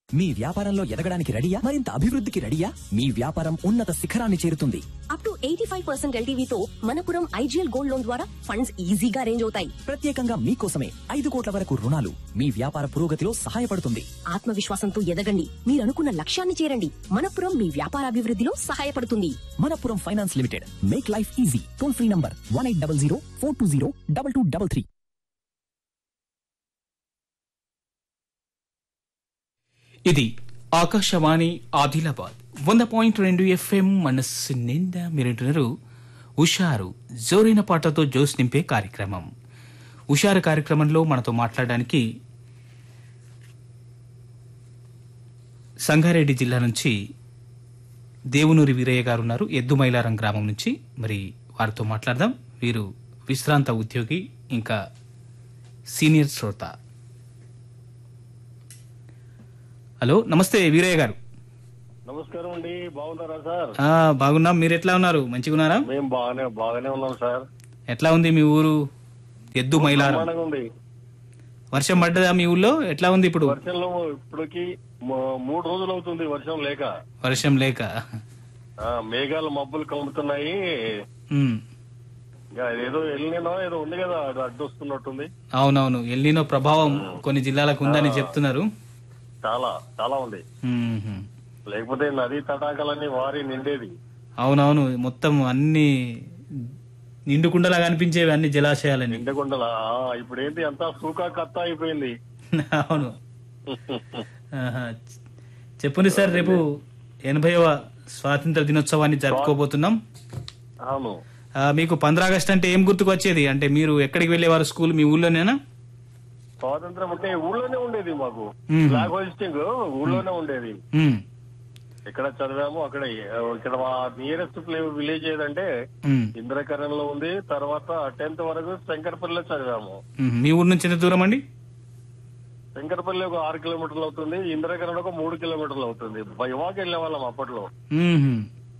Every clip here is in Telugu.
మీ వ్యాపారంలో ఎదగడానికి రెడీయా మరింత అభివృద్ధికి రెడీయా మీ వ్యాపారం ఉన్నత శిఖరాన్ని చేరుతుంది up to eighty five percent ఎల్టీవీతో మనపురం ఐజీఎల్ గోల్డ్ లోన్ ద్వారా ఫండ్స్ ఈజీగా అరేంజ్ అవుతాయి ప్రత్యేకంగా మీకోసమే ఐదు కోట్ల వరకు రుణాలు మీ వ్యాపార పురోగతిలో సహాయపడుతుంది ఆత్మవిశ్వాసంతో ఎదగండి మీరు అనుకున్న లక్ష్యాన్ని చేరండి మనపురం మీ వ్యాపారాభివృద్ధిలో సహాయపడుతుంది Manappuram finance limited make life easy toll free number one eight double zero four two zero double two double three ఇది ఆకాశవాణి ఆదిలాబాద్ వంద పాయింట్ రెండు ఎఫ్ఎం మనస్సు నిండా మీరింటున్నారు ఉషారు జోరైన పాటతో జోస్ నింపే కార్యక్రమం ఉషారు కార్యక్రమంలో మనతో మాట్లాడడానికి సంగారెడ్డి జిల్లా నుంచి దేవునూరి వీరయ్య గారు ఉన్నారు ఎద్దు మైలారం గ్రామం నుంచి మరి వారితో మాట్లాడదాం వీరు విశ్రాంత ఉద్యోగి ఇంకా సీనియర్ శ్రోత హలో నమస్తే వీరయ్య గారు నమస్కారం అండి బాగున్నారా సార్ ఆ, బాగున్నాం మీరు ఎట్లా ఉన్నారు మంచిగా ఉన్నారా మేము బాగానే బాగానే ఉన్నాం సార్ ఎట్లా ఉంది మీ ఊరు ఎద్దు మైలారం బ్రహ్మాండంగా ఉంది వర్షం పడ్డదా మీ ఊళ్ళో ఎట్లా ఉంది ఇప్పుడు వర్షంలో ఇప్పటికి మూ- మూడు రోజులు అవుతుంది వర్షం లేక వర్షం లేక ఆ, మేఘాలు మబ్బులు కమ్ముతున్నాయి ఉమ్, ఇంకా ఏదో వెళ్ళినో ఏదో ఉంది కదా అది అడ్డు వస్తున్నట్టుంది అవునవును ఎల్లినో ప్రభావం కొన్ని జిల్లాలకు ఉందని చెప్తున్నారు చాలా చాలా ఉంది ఉమ్హు. లేకపోతే నదీ తటాకాలన్నీ వారి నిండేది అవునవును మొత్తం అన్ని నిండుకుండలా కనిపించేవి అన్ని జలాశయాలని నిండకుండా ఇప్పుడు ఏంటి అంతా సూకా కత్త అయిపోయింది అవును ఆహా. చెప్పండి సార్ రేపు ఎనభైవ స్వాతంత్ర దినోత్సవాన్ని జరుపుకోబోతున్నాం అవును ఆ, మీకు పంద్రా ఆగస్ట్ అంటే ఏం గుర్తుకు వచ్చేది అంటే మీరు ఎక్కడికి వెళ్ళేవారు స్కూల్ మీ ఊళ్ళోనేనా స్వాతంత్రం అంటే ఊళ్ళోనే ఉండేది మాకు మ్మ్. ఫ్లాగ్ హోస్టింగ్ ఊళ్ళోనే ఉండేది ఉమ్, ఎక్కడ చదివాము అక్కడ ఇక్కడ మా నియరెస్ట్ విలేజ్ ఏదంటే ఉమ్, ఇంద్రకరణలో ఉంది తర్వాత టెన్త్ వరకు శంకరపల్లిలో చదివాము ఉమ్. మీ ఊరు నుంచి ఎంత దూరం అండి శంకరపల్లి ఒక ఆరు కిలోమీటర్లు అవుతుంది ఇంద్రకరణ ఒక మూడు కిలోమీటర్లు అవుతుంది బై వాక్ వెళ్ళే వాళ్ళం అప్పట్లో ఉమ్హు.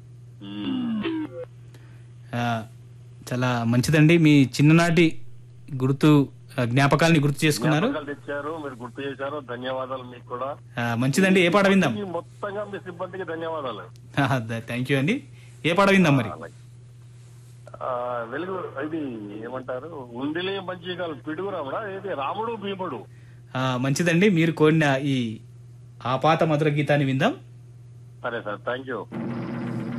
ఆ, చాలా మంచిదండి మీ చిన్ననాటి గుర్తు ఆ, జ్ఞాపకాల్ని గుర్తు చేసుకున్నారు జ్ఞాపకాలు తెచ్చారు మీరు గుర్తు చేశారు ధన్యవాదాలు మీకు కూడా ఆ, మంచిదండి ఏ పాట విందాం ఈ మొత్తంగా మీ సిబ్బందికి ధన్యవాదాలు థ్యాంక్ యూ అండి ఏ పాట విందాం మరి ఆ, వెలుగు ఇది ఏమంటారు ఉందిలే మంచి కాదు పిడుగు రాముడా ఇది రాముడు భీముడు ఆ, మంచిదండి మీరు కోరిన ఈ ఆ పాత మధుర గీతాన్ని విందాం సరే సార్ థ్యాంక్ యూ